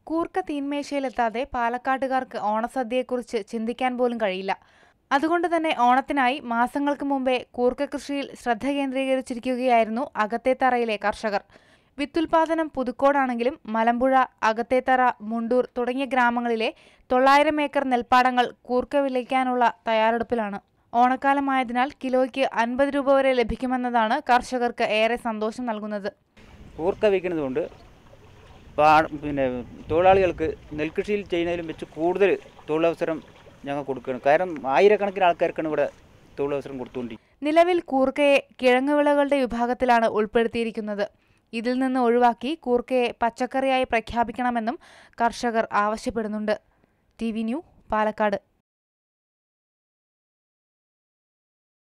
കൂർക്ക തീന്മേശയിലെത്താതെ പാലക്കാട്ടുകാർക്ക് ഓണസദ്യയെക്കുറിച്ച് ചിന്തിക്കാൻ പോലും കഴിയില്ല അതുകൊണ്ട് തന്നെ ഓണത്തിനായി മാസങ്ങൾക്ക് മുമ്പേ കൂർക്ക കൃഷിയിൽ ശ്രദ്ധ കേന്ദ്രീകരിച്ചിരിക്കുകയായിരുന്നു അകത്തേത്തറയിലെ കർഷകർ വിത്തുൽപാദനം പുതുക്കോടാണെങ്കിലും മലമ്പുഴ അകത്തേത്തറ മുണ്ടൂർ തുടങ്ങിയ ഗ്രാമങ്ങളിലെ തൊള്ളായിരം ഏക്കർ നെൽപ്പാടങ്ങൾ കൂർക്ക വിളയിക്കാനുള്ള തയ്യാറെടുപ്പിലാണ് ഓണക്കാലമായതിനാൽ കിലോയ്ക്ക് അൻപത് രൂപ വരെ ലഭിക്കുമെന്നതാണ് കർഷകർക്ക് ഏറെ സന്തോഷം നൽകുന്നത് കൂർക്ക വയ്ക്കുന്നത് കൊണ്ട് പാ പിന്നെ തൊഴിലാളികൾക്ക് നെൽകൃഷിയിൽ ചെയ്യുന്നതിലും വെച്ച് കൂടുതൽ തൊഴിലവസരം ഞങ്ങൾ കൊടുക്കുകയാണ് കാരണം ആയിരക്കണക്കിന് ആൾക്കാർക്കാണ് ഇവിടെ തൊഴിലവസരം കൊടുത്തുകൊണ്ടിരിക്കുന്നത് നിലവിൽ കൂർക്കയെ കിഴങ്ങുവിളകളുടെ വിഭാഗത്തിലാണ് ഉൾപ്പെടുത്തിയിരിക്കുന്നത് ഇതിൽ നിന്ന് ഒഴിവാക്കി കൂർക്കയെ പച്ചക്കറിയായി പ്രഖ്യാപിക്കണമെന്നും കർഷകർ ആവശ്യപ്പെടുന്നുണ്ട് ടി വി ന്യൂ പാലക്കാട്